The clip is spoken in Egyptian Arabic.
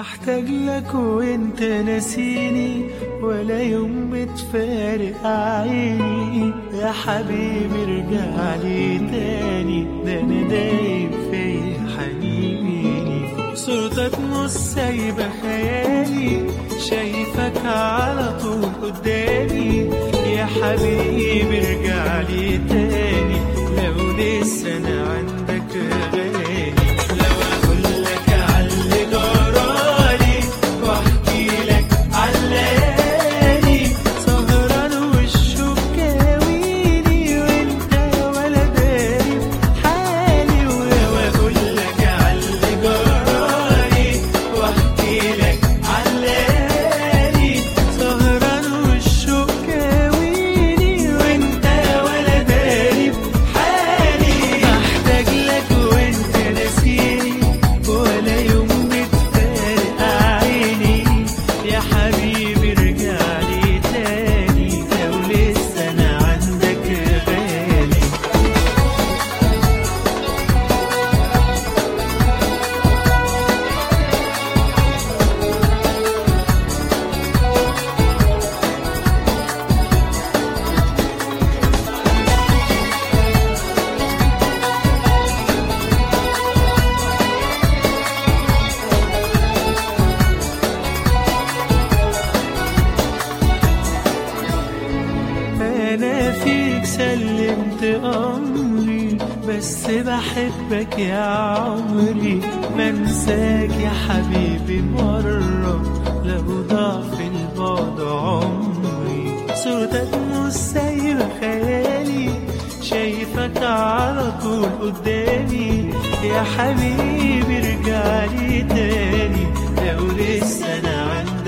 بحتاج لك وانت ناسيني ولا يوم بتفارق عيني يا حبيبي ارجع لي تاني ده انا دايب في حنيني صورتك مش سايبة خيالي شايفك على طول قدامي يا حبيبي ارجع لي تاني لو لسه انا عندك غالي لو اقول لك على اللي جرالي واحكي لك على الليالي سهران والشوق كاويني وانت ولا داري حالي ولو اقول لك على اللي جرالي واحكي لك على الليالي سهران والشوق كاويني وانت ولا داري حالي بحتاج لك وانت ناسيني ولا يوم بتفارق عيني يا حبيبي ارجع لي تاني لو لسه انا عندك غالي انا فيك سلمت امري بس بحبك يا عمري منساك يا حبيبي مرة لو ضاع في البعد عمري صورتك مش سايبة خيالي شايفك على طول قدامي يا حبيبي ارجع لي تاني لو لسه انا عندي